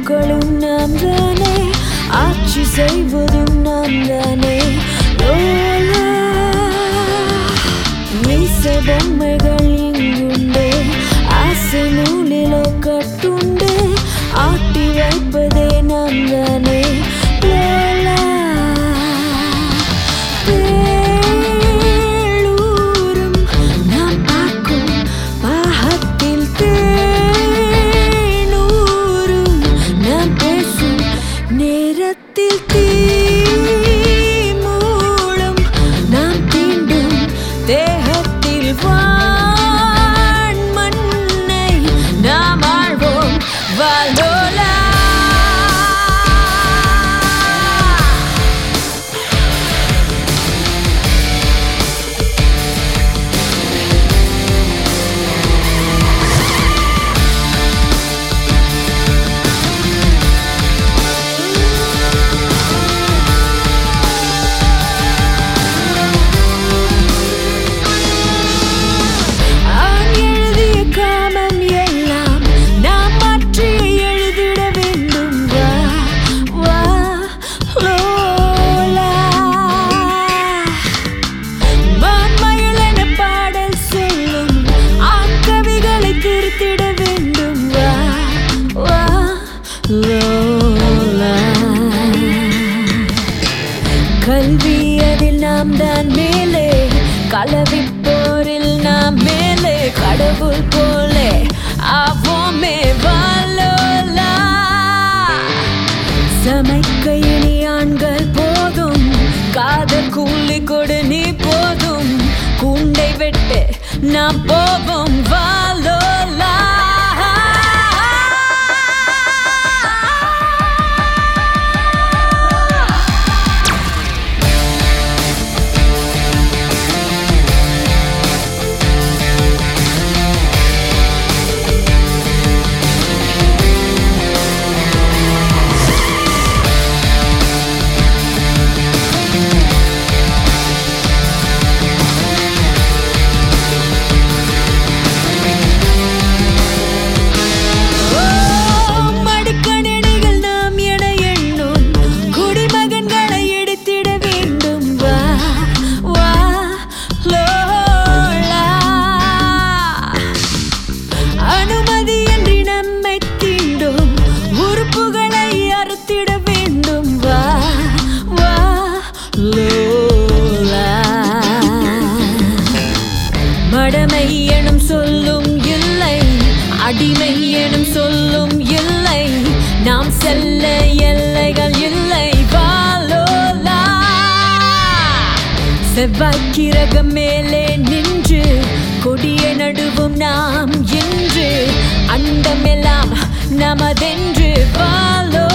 பூக்களும் நாம் தானே ஆட்சி செய்வதும் நாம் தானே லோலா மீச பொம்மைகள் இங்குண்டு ஆசை நூலிலோ கட்டுண்டு ஆட்டி வைப்பதே நாம் தானே லோலா தேளூரும் நாம் பார்க்கும் பாகத்தில் தேனூரும் நாம் பேசும் நேரத்தில் தீ மூலம் நாம் தீண்டும் தேகத்தில் வான் மண்ணை நாம் ஆழ்வோம் வாலோலா ஆண் எழுதிய காமம் எல்லாம் நாம் மாற்றி எழுதிட வேண்டும் வா வா லோலா வான்மயில் என பாடல் சொல்லும் ஆண் கவிகளை திருத்திட வேண்டும் வா வா லோலா கல்வி அதில் நாம் தான் மேலே கலவி போரில் நாம் மேலே கடவுள் போலே ஆவோமே வாலோலா சமைக்க இனி ஆண்கள் போதும் காதல் கூலி கொடு நீ போதும் குண்டை வெட்டு நாம் போவோம் வாலோலா ஓ, மடிக்கணினிகள் நாம் என எண்ணும் குடிமகன்களை எடுத்திட வேண்டும் வா வா லோலா அனுமதியின்றி நம்மை தீண்டும் உறுப்புகளை அறுத்திட வேண்டும் வா வா லோலா மடமை எனும் சொல்லும் இல்லை அடிமை எனும் சொல்லும் இல்லை நாம் செல்ல எல்லைகள் இல்லை வாலோலா செவ்வாய்க்கிரகம் மேலே நின்று கொடிய நடுவும் நாம் இன்று அண்டமெல்லாம் நமதென்று வாலோ